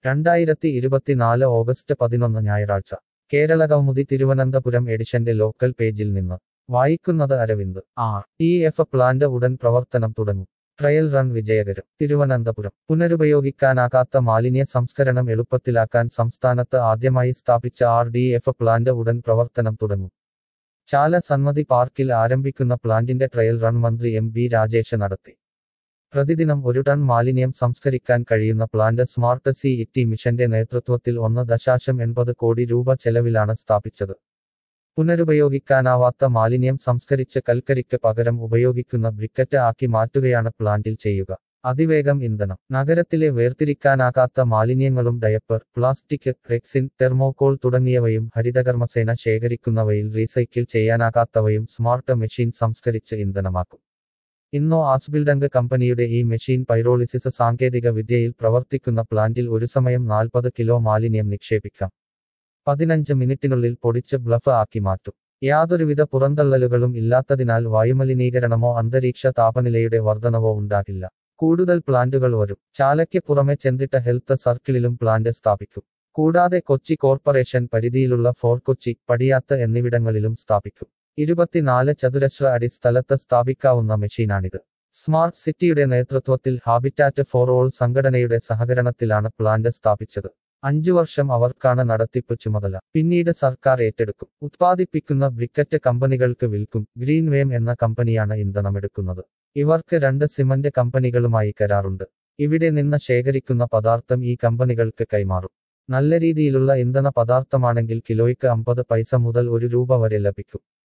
രണ്ടായിരത്തി ഇരുപത്തിനാല് ഓഗസ്റ്റ് പതിനൊന്ന് ഞായറാഴ്ച കേരള കൗമുദി തിരുവനന്തപുരം എഡിഷന്റെ ലോക്കൽ പേജിൽ നിന്ന് വായിക്കുന്നത് Aravind R T F plant ഉടൻ പ്രവർത്തനം തുടങ്ങും ട്രയൽ റൺ വിജയകരം തിരുവനന്തപുരം പുനരുപയോഗിക്കാനാകാത്ത മാലിന്യ സംസ്കരണം എളുപ്പത്തിലാക്കാൻ സംസ്ഥാനത്ത് ആദ്യമായി സ്ഥാപിച്ച ആർ ഡി എഫ് പ്ലാന്റ് ഉടൻ പ്രവർത്തനം തുടങ്ങും ചാല സന്മതി പാർക്കിൽ ആരംഭിക്കുന്ന പ്ലാന്റിന്റെ ട്രയൽ റൺ മന്ത്രി എം ബി രാജേഷ് നടത്തി പ്രതിദിനം ഒരു ടൺ മാലിന്യം സംസ്കരിക്കാൻ കഴിയുന്ന പ്ലാന്റ് സ്മാർട്ട് സി ഇറ്റി മിഷന്റെ നേതൃത്വത്തിൽ ഒന്ന് ദശാശം എൺപത് കോടി രൂപ ചെലവിലാണ് സ്ഥാപിച്ചത് പുനരുപയോഗിക്കാനാവാത്ത മാലിന്യം സംസ്കരിച്ച് കൽക്കരിക്ക് പകരം ഉപയോഗിക്കുന്ന ബ്രിക്കറ്റ് ആക്കി മാറ്റുകയാണ് പ്ലാന്റിൽ ചെയ്യുക അതിവേഗം ഇന്ധനം നഗരത്തിലെ വേർതിരിക്കാനാകാത്ത മാലിന്യങ്ങളും ഡയപ്പർ പ്ലാസ്റ്റിക് റെക്സിൻ തെർമോകോൾ തുടങ്ങിയവയും ഹരിതകർമ്മസേന ശേഖരിക്കുന്നവയിൽ റീസൈക്കിൾ ചെയ്യാനാകാത്തവയും സ്മാർട്ട് മെഷീൻ സംസ്കരിച്ച് ഇന്ധനമാക്കും ഇന്നോ ആസ്ബിൽഡംഗ് കമ്പനിയുടെ ഈ മെഷീൻ പൈറോളിസിസ് സാങ്കേതിക വിദ്യയിൽ പ്രവർത്തിക്കുന്ന പ്ലാന്റിൽ ഒരു സമയം നാൽപ്പത് കിലോ മാലിന്യം നിക്ഷേപിക്കാം പതിനഞ്ച് മിനിറ്റിനുള്ളിൽ പൊടിച്ച് ബ്ലഫ് ആക്കി മാറ്റും യാതൊരുവിധ പുറന്തള്ളലുകളും ഇല്ലാത്തതിനാൽ വായുമലിനീകരണമോ അന്തരീക്ഷ താപനിലയുടെ വർധനവോ ഉണ്ടാകില്ല കൂടുതൽ പ്ലാന്റുകൾ വരും ചാലയ്ക്ക് പുറമെ ചെന്തിട്ട ഹെൽത്ത് സർക്കിളിലും പ്ലാന്റ് സ്ഥാപിക്കും കൂടാതെ കൊച്ചി കോർപ്പറേഷൻ പരിധിയിലുള്ള ഫോർ കൊച്ചി പടിയാത്ത് എന്നിവിടങ്ങളിലും സ്ഥാപിക്കും ഇരുപത്തിനാല് ചതുരശ്ര അടി സ്ഥലത്ത് സ്ഥാപിക്കാവുന്ന മെഷീനാണിത് സ്മാർട്ട് സിറ്റിയുടെ നേതൃത്വത്തിൽ ഹാബിറ്റാറ്റ് ഫോർ ഓൾ സംഘടനയുടെ സഹകരണത്തിലാണ് പ്ലാന്റ് സ്ഥാപിച്ചത് അഞ്ചു വർഷം അവർക്കാണ് നടത്തിപ്പ് ചുമതല പിന്നീട് സർക്കാർ ഏറ്റെടുക്കും ഉത്പാദിപ്പിക്കുന്ന ബ്രിക്കറ്റ് കമ്പനികൾക്ക് വിൽക്കും ഗ്രീൻവേം എന്ന കമ്പനിയാണ് ഇന്ധനമെടുക്കുന്നത് ഇവർക്ക് രണ്ട് സിമന്റ് കമ്പനികളുമായി കരാറുണ്ട് ഇവിടെ നിന്ന് ശേഖരിക്കുന്ന പദാർത്ഥം ഈ കമ്പനികൾക്ക് കൈമാറും നല്ല രീതിയിലുള്ള ഇന്ധന പദാർത്ഥമാണെങ്കിൽ കിലോയ്ക്ക് അമ്പത് പൈസ മുതൽ ഒരു രൂപ വരെ ലഭിക്കും